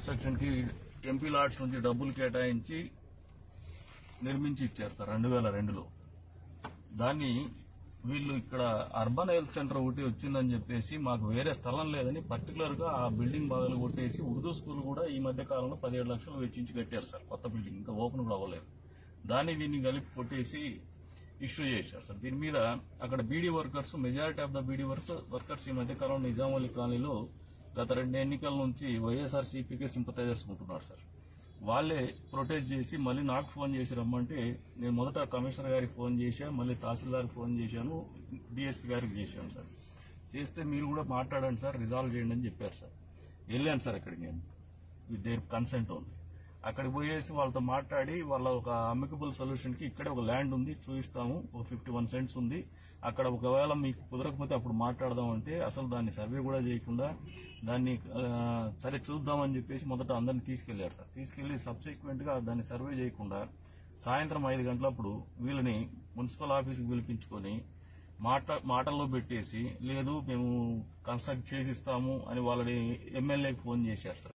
construction కి MP LADS నుంచి డబ్బులు కేటాయించి నిర్మించి ఇచ్చారు సార్ రెండు వేల రెండులో దాన్ని వీళ్ళు ఇక్కడ అర్బన్ హెల్త్ సెంటర్ ఒకటి వచ్చిందని చెప్పేసి మాకు వేరే స్థలం లేదని పర్టికులర్ గా ఆ బిల్డింగ్ బాధలు కొట్టేసి ఉర్దూ స్కూల్ కూడా ఈ మధ్య కాలంలో పదిహేడు లక్షలు వెచ్చించి కట్టారు సార్ కొత్త బిల్డింగ్ ఇంకా ఓపెన్ కూడా అవ్వలేదు దాన్ని దీన్ని కలిపి కొట్టేసి ఇష్యూ చేశారు సార్ దీని మీద అక్కడ beedi workers majority of the beedi work workers ఈ మధ్య కాలంలో నిజాం అలీ కాలనీలో గత రెండు ఎన్నికల నుంచి వైఎస్ఆర్ సిపికి సింపతైజర్స్ ఉంటున్నారు సార్ వాళ్ళే ప్రొటెస్ట్ చేసి మళ్ళీ నాకు ఫోన్ చేసి రమ్మంటే నేను మొదట కమిషనర్ గారికి ఫోన్ చేశాను మళ్ళీ తహసీల్దార్కి ఫోన్ చేశాను డిఎస్పీ గారికి చేశాను సార్ చేస్తే మీరు కూడా మాట్లాడండి సార్ రిజాల్వ్ చేయండి అని చెప్పారు సార్ వెళ్ళాను సార్ అక్కడికి నేను విత్ దేర్ కన్సెంట్ ఉంది అక్కడికి పోయేసి వాళ్ళతో మాట్లాడి వాళ్ళ ఒక అమికబుల్ సొల్యూషన్ కి ఇక్కడే ఒక ల్యాండ్ ఉంది చూపిస్తాము ఒక ఫిఫ్టీ వన్ సెంట్స్ ఉంది అక్కడ ఒకవేళ మీకు కుదరకపోతే అప్పుడు మాట్లాడదాం అంటే అసలు దాన్ని సర్వే కూడా చేయకుండా దాన్ని ఆ, సరే చూద్దామని చెప్పేసి మొదట అందరిని తీసుకెళ్లారు సార్ తీసుకెళ్లి సబ్సిక్వెంట్ గా దాన్ని సర్వే చేయకుండా సాయంత్రం ఐదు గంటలప్పుడు వీళ్ళని మున్సిపల్ ఆఫీస్కి పిలిపించుకొని మాట మాటల్లో పెట్టేసి లేదు మేము కన్స్ట్రక్ట్ చేసిస్తాము అని వాళ్ళని ఎమ్మెల్యేకి ఫోన్ చేశారు సార్